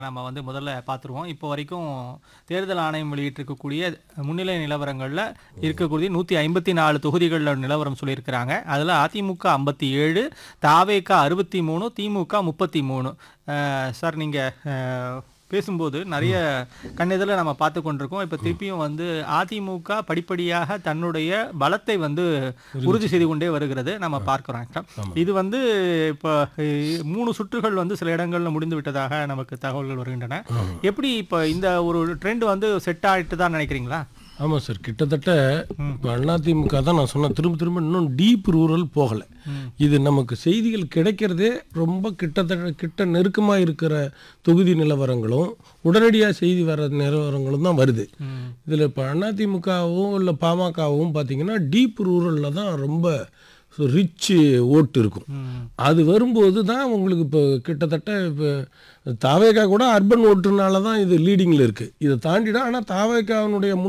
நம்ம வந்து முதல்ல பார்த்துருவோம் இப்போ வரைக்கும் தேர்தல் ஆணையம் வெளியிட்டிருக்கக்கூடிய முன்னிலை நிலவரங்களில் இருக்கக்கூடிய நூற்றி ஐம்பத்தி நாலு தொகுதிகளில் நிலவரம் சொல்லியிருக்கிறாங்க அதில் அதிமுக ஐம்பத்தி ஏழு தாவேக அறுபத்தி மூணு திமுக முப்பத்தி மூணு சார் நீங்கள் பேசும்போது நிறைய கண்ணெதில் நம்ம பார்த்து கொண்டிருக்கோம் இப்போ திருப்பியும் வந்து அதிமுக படிப்படியாக தன்னுடைய பலத்தை வந்து உறுதி செய்து கொண்டே வருகிறது நம்ம பார்க்கிறோம் இது வந்து இப்போ அஹ், மூணு சுற்றுகள் வந்து சில இடங்கள்ல முடிந்து விட்டதாக நமக்கு தகவல்கள் வருகின்றன எப்படி இப்போ இந்த ஒரு ட்ரெண்ட் வந்து செட் ஆயிட்டு தான் நினைக்கிறீங்களா ஆமாம் சார் கிட்டத்தட்ட இப்போ அதிமுக தான் நான் சொன்ன திரும்ப திரும்ப இன்னும் டீப் ரூரல் போகலை இது நமக்கு செய்திகள் கிடைக்கிறதே ரொம்ப கிட்டத்தட்ட கிட்ட நெருக்கமாக இருக்கிற தொகுதி நிலவரங்களும் உடனடியாக செய்தி வர நிலவரங்களும் தான் வருது இதில் இப்போ அதிமுகவும் இல்லை பாமகவும் பார்த்தீங்கன்னா டீப் ரூரலில் தான் ரொம்ப ரிச் ஓட்டு இருக்கும் ம். அது வரும்போது தான் உங்களுக்கு இப்போ கிட்டத்தட்ட இப்போ தாவேக்கா கூட அர்பன் ஓட்டுனால தான் இது லீடிங்கில் இருக்குது இதை தாண்டிடும் ஆனால் தாவேக்காவினுடைய